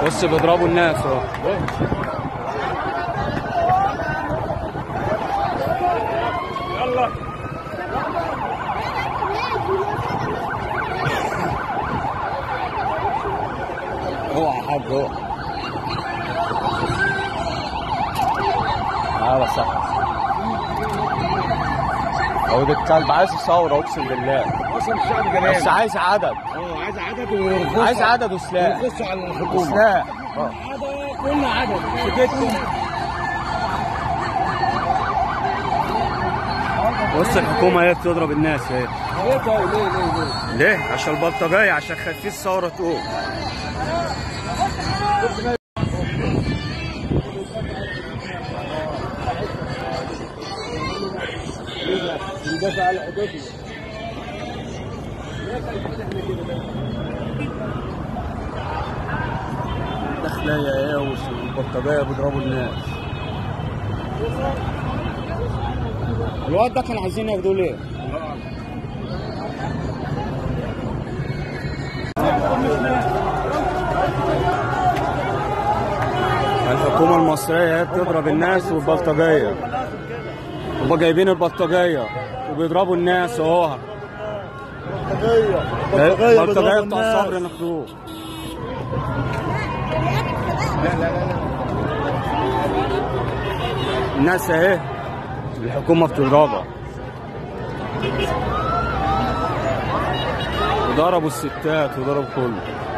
بص بيضربوا الناس اهو يلا اوعى يا حاج اوعى تعالى صح هو ده الكلب عايز يصور اقسم بالله اصلا الشعب بس جنان عايز عدد اه عايز عدد ويرخصوا عايز عدد وسلاح يرخصوا على الحكومه سلاح اه عدد كل عدد سكتكم بص الحكومه هي بتضرب الناس اهي ليه طيب ليه ليه ليه ليه؟ عشان البلطجية عشان خايفين الثورة تقوم بندافع على حدودنا داخلية ايه والبلطجية بيضربوا الناس الواد ده كان عايزين ياخدوه ليه؟ الحكومة المصرية هي بتضرب الناس والبلطجية هما جايبين البلطجية وبيضربوا الناس اهو بلطجية البلطجية بيضربوا بتاع صبر الناس. مخلوق الناس اهي الحكومة بتضربها وضربوا الستات وضربوا كله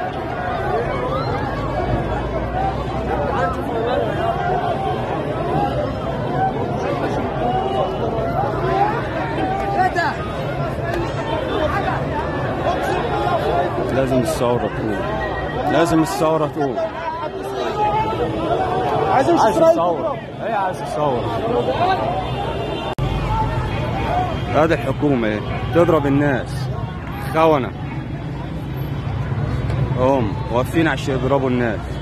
لازم الثورة تقوم لازم الثورة تقوم عايز عايز يمشي الثورة ايه عايز الثورة هذه الحكومة ايه تضرب الناس خونة هم واقفين عشان يضربوا الناس